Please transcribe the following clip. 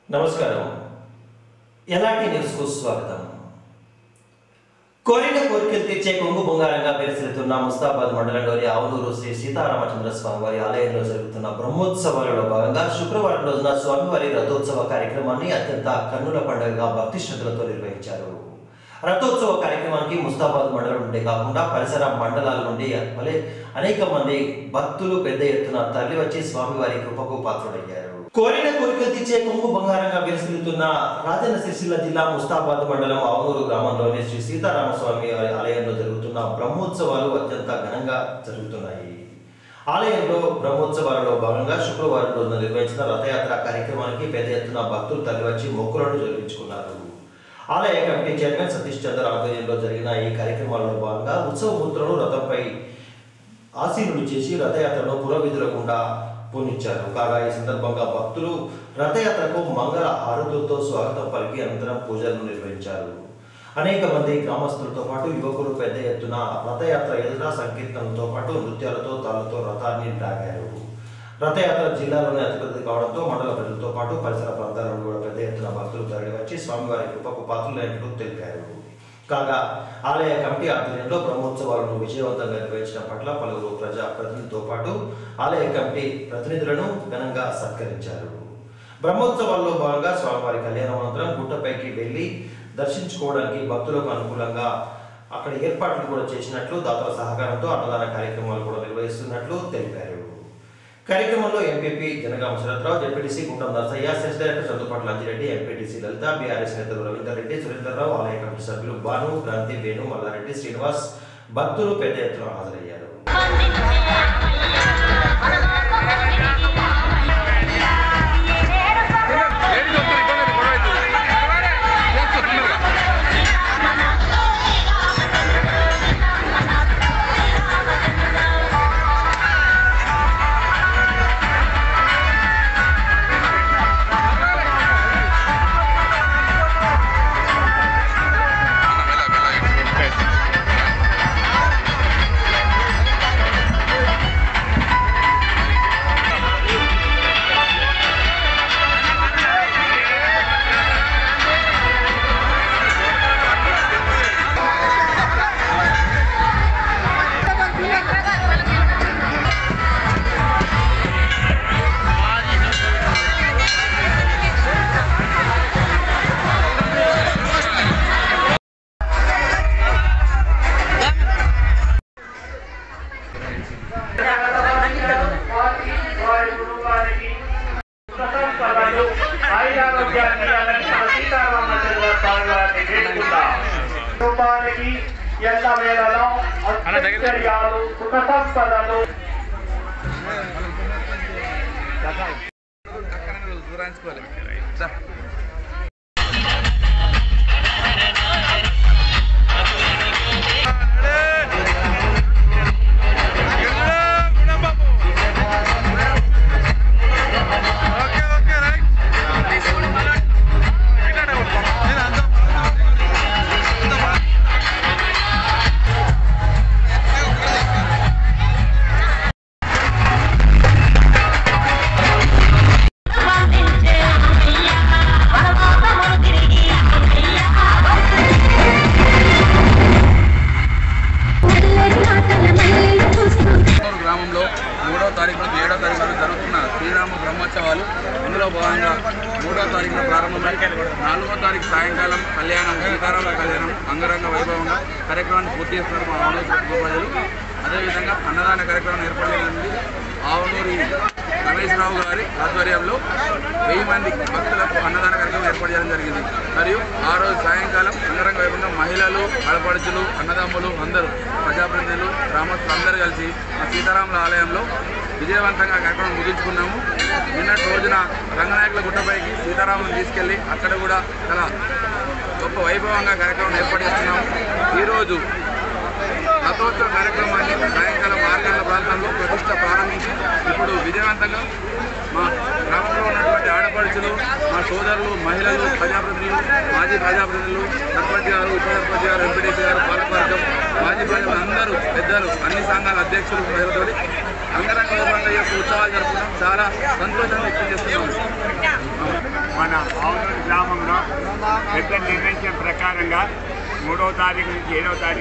నమస్కారం ఎలాంటి న్యూస్కు స్వాగతం కోరిన కోరికలు తీర్చే కొంగు బొంగారంగా పెరిసిల్లుతున్న ముస్తాబాద్ మండలంలోని ఆవునూరు శ్రీ సీతారామచంద్ర స్వామి వారి ఆలయంలో జరుగుతున్న బ్రహ్మోత్సవాలలో భాగంగా శుక్రవారం రోజున స్వామివారి రథోత్సవ కార్యక్రమాన్ని అత్యంత కన్నుల పండుగగా భక్తి శ్రద్ధలతో నిర్వహించారు రథోత్సవ కార్యక్రమానికి ముస్తాబాద్ మండలం నుండి కాకుండా పరిసర మండలాల నుండి వలె అనేక మంది భక్తులు పెద్ద ఎత్తున తరలి వచ్చి స్వామివారి కృపకు పాత్రుడయ్యారు కోరిన కోరికలు తీర్చే కొంగు బంగారంగా విలసిల్లుతున్న రాజన్న సిరిసిల్ల జిల్లా ముస్తాబాద్ మండలం ఆవునూరు గ్రామంలోని శ్రీ సీతారామస్వామి వారి ఆలయంలో జరుగుతున్న బ్రహ్మోత్సవాలు అత్యంత ఘనంగా జరుగుతున్నాయి ఆలయంలో బ్రహ్మోత్సవాలలో భాగంగా శుక్రవారం రోజున నిర్వహించిన రథయాత్ర కార్యక్రమానికి పెద్ద ఎత్తున భక్తులు తరలివచ్చి మొక్కులను జరిపించుకున్నారు ఆలయ కమిటీ చైర్మన్ సతీష్ చంద్ర ఆధ్వర్యంలో జరిగిన ఈ కార్యక్రమాల్లో భాగంగా ఉత్సవమూర్తులను రథంపై ఆసీనులు చేసి రథయాత్రను పురోవిధుల గుండా పూనించారు కాగా ఈ సందర్భంగా భక్తులు రథయాత్రకు మంగళ హారతులతో స్వాగతం పలికి అనంతరం పూజలను నిర్వహించారు అనేక మంది గ్రామస్తులతో పాటు యువకులు పెద్ద ఎత్తున రథయాత్ర ఎదుట సంకీర్తనలతో పాటు నృత్యాలతో తాళతో రథాన్ని లాగారు రథయాత్ర జిల్లాలోనే అతిపెద్దది కావడంతో మండల ప్రజలతో పాటు పరిసర ప్రాంతాల నుండి కూడా పెద్ద ఎత్తున భక్తులు తరలివచ్చి స్వామివారి కృపకు పాత్రులైనట్లు తెలిపారు కాగా ఆలయ కమిటీ ఆధ్వర్యంలో బ్రహ్మోత్సవాలను విజయవంతంగా నిర్వహించడం పట్ల పలువురు ప్రజా ప్రతినిధులతో పాటు ఆలయ కమిటీ ప్రతినిధులను ఘనంగా సత్కరించారు బ్రహ్మోత్సవాల్లో భాగంగా స్వామివారి కళ్యాణం అనంతరం గుట్టపైకి వెళ్లి దర్శించుకోవడానికి భక్తులకు అనుకూలంగా అక్కడ ఏర్పాట్లు కూడా చేసినట్లు దాతల సహకారంతో అన్నదాన కార్యక్రమాలు కూడా నిర్వహిస్తున్నట్లు తెలిపారు కార్యక్రమంలో ఎంపీపీ జనగామ శరత్రావు జెడ్పీటీసీ గుండం నరసయ్య సెస్ డైరెక్టర్ చందుపాటి లంజిరెడ్డి ఎంపీటీసీ లలిత బీఆర్ఎస్ నేతలు రవీందర్ రెడ్డి సురేందర్రావు ఆలయ కమిటీ సభ్యులు భాను క్రాంతి వేణు మల్లారెడ్డి శ్రీనివాస్ భక్తులు పెద్ద ఎత్తున హాజరయ్యారు వారి వారి కుటుంబానికి సుఖసంపదలు ఆయురారోగ్యాన్ని ఇవ్వాలని మన సీతారామచంద్ర స్వామి వారిని వేడుకుందాం కుటుంబానికి ఎల్ల వేళలో అష్టైశ్వర్యాలు సుఖ సంపదలు చిత్తూరు గ్రామంలో మూడో తారీఖు నుంచి ఏడో తారీఖు వరకు జరుగుతున్న శ్రీరామ బ్రహ్మోత్సవాలు ఇందులో భాగంగా మూడో తారీఖున ప్రారంభమై నాలుగో తారీఖు సాయంకాలం కళ్యాణం సీతారామ కళ్యాణం అంగరంగ వైభవంగా కార్యక్రమాన్ని పూర్తి చేస్తున్నారు మా ఆవునూరు కుటుంబ ప్రజలు అదేవిధంగా అన్నదాన కార్యక్రమం ఏర్పాటు చేయనుంది ఆవునూరి రమేష్ రావు గారి ఆధ్వర్యంలో వెయ్యి మంది భక్తులకు అన్నదాన కార్యక్రమం ఏర్పాటు చేయడం జరిగింది మరియు ఆ రోజు సాయంకాలం అంగరంగ వైభవంగా మహిళలు ఆడపడుచులు అన్నదమ్ములు అందరూ ప్రజాప్రతినిధులు గ్రామస్తులు అందరూ కలిసి ఆ సీతారాముల ఆలయంలో విజయవంతంగా కార్యక్రమం ముగించుకున్నాము నిన్నటి రోజున రంగనాయకుల గుట్టపైకి సీతారాముని తీసుకెళ్లి అక్కడ కూడా చాలా గొప్ప వైభవంగా కార్యక్రమం ఏర్పాటు చేస్తున్నాము ఈరోజు రథోత్సవ కార్యక్రమాన్ని సాయంకాలం ఆరు గంటల ప్రాంతంలో ప్రతిష్ట ప్రారంభించి ఇప్పుడు విజయవంతంగా మా గ్రామంలో ఉన్నటువంటి ఆడపడుచులు మా సోదరులు మహిళలు ప్రజాప్రతినిధులు మాజీ ప్రజాప్రతినిధులు సర్పంచ్ గారు ఉప సర్పంచ్ గారు ఎంపీటీసీ గారు పాలకవర్గం మాజీ ప్రజలు అందరూ పెద్దలు అన్ని సంఘాల అధ్యక్షులు మహిళలతో అంగరంగ వైభవంగా ఈ యొక్క ఉత్సవాలు జరుపుకుంటాం చాలా సంతోషంగా వ్యక్తం చేస్తున్నాము మన ఆవునూరు గ్రామంలో పెద్ద నిర్ణయించిన ప్రకారంగా మూడవ తారీఖు నుంచి ఏడవ తారీఖు